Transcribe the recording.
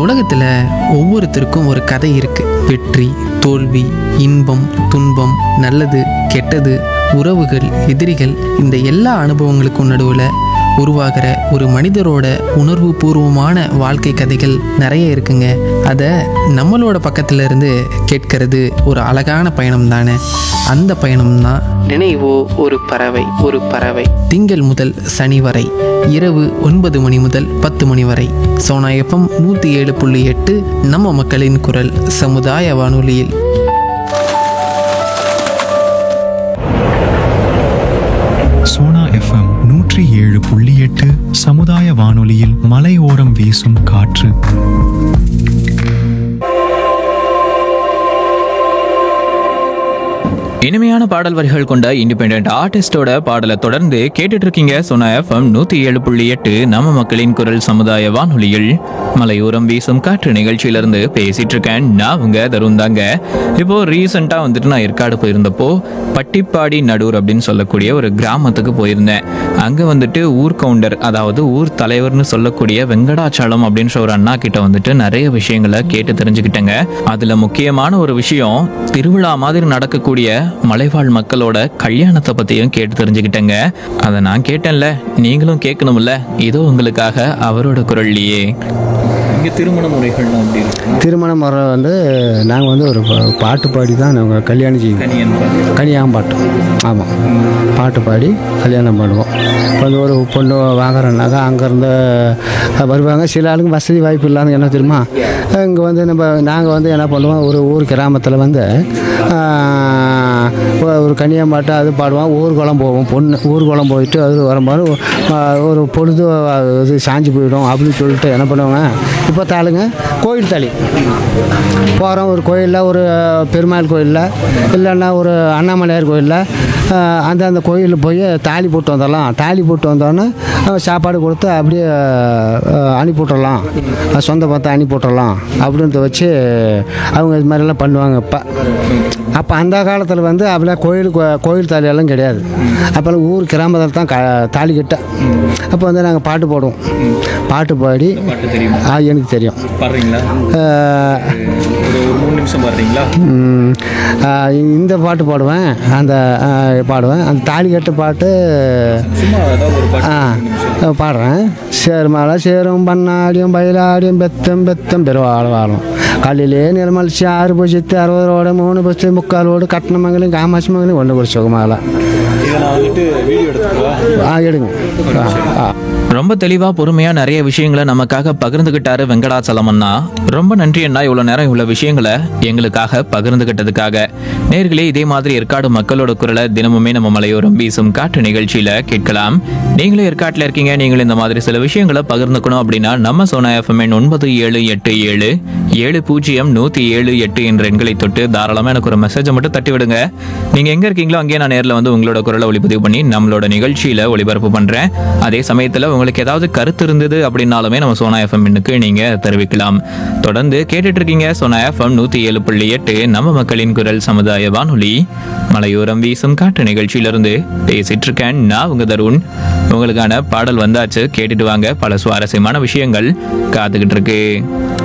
உலகத்தில் ஒவ்வொருத்தருக்கும் ஒரு கதை இருக்கு வெற்றி தோல்வி இன்பம் துன்பம் நல்லது கெட்டது உறவுகள் எதிரிகள் இந்த எல்லா அனுபவங்களுக்கும் நடுவில் உருவாகிற ஒரு மனிதரோட உணர்வு பூர்வமான வாழ்க்கை கதைகள் நிறைய இருக்குங்க அதை நம்மளோட பக்கத்துல இருந்து கேட்கறது ஒரு அழகான பயணம் தானே அந்த பயணம் தான் நினைவோ ஒரு பறவை ஒரு பறவை திங்கள் முதல் சனி வரை இரவு ஒன்பது மணி முதல் பத்து மணி வரை சோனா எஃப்எம் நூற்றி ஏழு புள்ளி எட்டு நம்ம மக்களின் குரல் சமுதாய வானொலியில் சோனா எஃப்எம் நூற்றி ஏழு புள்ளி எட்டு சமுதாய வானொலியில் மலையோரம் வீசும் காற்று இனிமையான பாடல் வரிகள் கொண்ட இண்டிபெண்ட் ஆர்டிஸ்டோட பாடலை தொடர்ந்து கேட்டுட்டு இருக்கீங்க சொன்ன எஃப்எம் நூத்தி ஏழு புள்ளி எட்டு நம்ம மக்களின் குரல் சமுதாய வானொலியில் மலையோரம் வீசும் காற்று நிகழ்ச்சியிலிருந்து பேசிட்டு இருக்கேன் நான் உங்க தருண் தாங்க இப்போ ரீசெண்டா வந்துட்டு நான் ஏற்காடு போயிருந்தப்போ பட்டிப்பாடி நடூர் அப்படின்னு சொல்லக்கூடிய ஒரு கிராமத்துக்கு போயிருந்தேன் அங்க வந்துட்டு ஊர் கவுண்டர் அதாவது ஊர் தலைவர்னு சொல்லக்கூடிய வெங்கடாச்சலம் அப்படின்ற ஒரு அண்ணா கிட்ட வந்துட்டு நிறைய விஷயங்களை கேட்டு தெரிஞ்சுக்கிட்டேங்க அதுல முக்கியமான ஒரு விஷயம் திருவிழா மாதிரி நடக்கக்கூடிய மலைவாழ் மக்களோட கல்யாணத்தை பத்தியும் கேட்டு தெரிஞ்சுக்கிட்டேங்க அதை நான் கேட்டேன்ல நீங்களும் கேட்கணும்ல இதோ உங்களுக்காக அவரோட குரல்லையே இங்க திருமண முறைகள்லாம் அப்படி திருமண முறை வந்து நாங்கள் வந்து ஒரு பா- பாட்டு பாடி தான் நாங்கள் கல்யாணம் செய்வோம் கல்யாணம் பாட்டு ஆமாம் பாட்டு பாடி கல்யாணம் பண்ணுவோம் இப்போ வந்து ஒரு பொண்ணு வாங்குறோன்னாக்கா அங்கேருந்து வருவாங்க சில ஆளுங்க வசதி வாய்ப்பு இல்லாத என்ன தெரியுமா இங்கே வந்து நம்ம நாங்கள் வந்து என்ன பண்ணுவோம் ஒரு ஊர் கிராமத்தில் வந்து ஆஹ், ஒரு- ஒரு கன்னியாம்பாட்டு அது பாடுவோம் ஊர்வலம் போவோம் பொண்ணு ஊர்வலம் போயிட்டு அது வரும்போது ஆஹ், ஒரு பொழுது இது சாஞ்சு போயிடும் அப்படின்னு சொல்லிட்டு என்ன பண்ணுவாங்க இப்போ தாளுங்க கோயில் தளி போகிறோம் ஒரு கோயிலில் ஒரு பெருமாள் கோயிலில் இல்லைன்னா ஒரு அண்ணாமலையார் கோயிலில் அந்த அந்த கோயிலில் போய் தாலி போட்டு வந்துடலாம் தாலி போட்டு வந்தோடனே அஹ், சாப்பாடு கொடுத்து அப்படியே அஹ், அனுப்பி விட்டுறலாம் அஹ், சொந்த பத்தை அனுப்பி விட்டுறலாம் அப்படின்றத வச்சு அவங்க இது மாதிரிலாம் பண்ணுவாங்க இப்போ அப்போ அந்த காலத்தில் வந்து அப்படிலாம் கோயில் கோ- கோயில் தாலியெல்லாம் கிடையாது அப்போல்லாம் ஊர் கிராமத்தில் தான் க தாலி கட்ட அப்போ வந்து நாங்கள் பாட்டு பாடுவோம் பாட்டு பாடி ஆ எனக்கு தெரியும் பாடுறீங்களா அஹ், ஒரு மூணு நிமிஷம் பாடுறீங்களா ம், அஹ், இந்த பாட்டு பாடுவேன் அந்த அஹ், பாடுவேன் அந்த தாலி கட்டு பாட்டு சும்மா ஏதாவது ஒரு ஆ பாடுறேன் சேர்மலை சேரும் பண்ணாடியும் பயிலாடியும் பெத்தம் பெத்தம் பெருவாழ வாழும் காலையிலே நிலமலிச்சு ஆறு பூஜ்ஜியத்து அறுபதோட மூணு பஸ்து முக்காலோடு கட்டணமங்கலம் காமாட்சி மங்கலம் ஒன்று ஒரு சுகமாகல இதை நான் வந்துட்டு வீடியோ எடுத்துக்கலாம் ஆ எடுங்க ஆ ஆ ரொம்ப தெளிவா பொறுமையா நிறைய விஷயங்களை நமக்காக பகிர்ந்துகிட்டாரு வெங்கடாச்சலம் அண்ணா ரொம்ப நன்றி அண்ணா இவ்வளவு நேரம் இவ்வளவு விஷயங்களை எங்களுக்காக பகிர்ந்துகிட்டதுக்காக நேர்களே இதே மாதிரி ஏற்காடு மக்களோட குரலை தினமுமே நம்ம மலையோரம் வீசும் காற்று நிகழ்ச்சியில கேட்கலாம் நீங்களும் ஏற்காட்டுல இருக்கீங்க நீங்களும் இந்த மாதிரி சில விஷயங்களை பகிர்ந்துக்கணும் அப்படின்னா நம்ம சோனா எஃப்எம் ஒன்பது ஏழு எட்டு ஏழு ஏழு பூஜ்ஜியம் நூத்தி ஏழு எட்டு என்ற எண்களை தொட்டு தாராளமா எனக்கு ஒரு மெசேஜை மட்டும் தட்டி விடுங்க நீங்க எங்க இருக்கீங்களோ அங்கேயே நான் நேர்ல வந்து உங்களோட குரலை ஒளிப்பதிவு பண்ணி நம்மளோட நிகழ்ச்சியில ஒளிபரப்பு பண்றேன் அதே சமயத்துல உங்களுக்கு ஏதாவது கருத்து இருந்தது அப்படின்னாலுமே நம்ம சோனா எஃப்எம் நீங்க தெரிவிக்கலாம் தொடர்ந்து கேட்டுட்டு இருக்கீங்க சோனா எஃப்எம் நூத்தி ஏழு புள்ளி எட்டு நம்ம மக்களின் குரல் சமுதாய வானொலி மலையோரம் வீசும் காற்று நிகழ்ச்சியிலிருந்து பேசிட்டு இருக்கேன் நான் உங்க தருண் உங்களுக்கான பாடல் வந்தாச்சு கேட்டுட்டு வாங்க பல சுவாரஸ்யமான விஷயங்கள் காத்துக்கிட்டு இருக்கு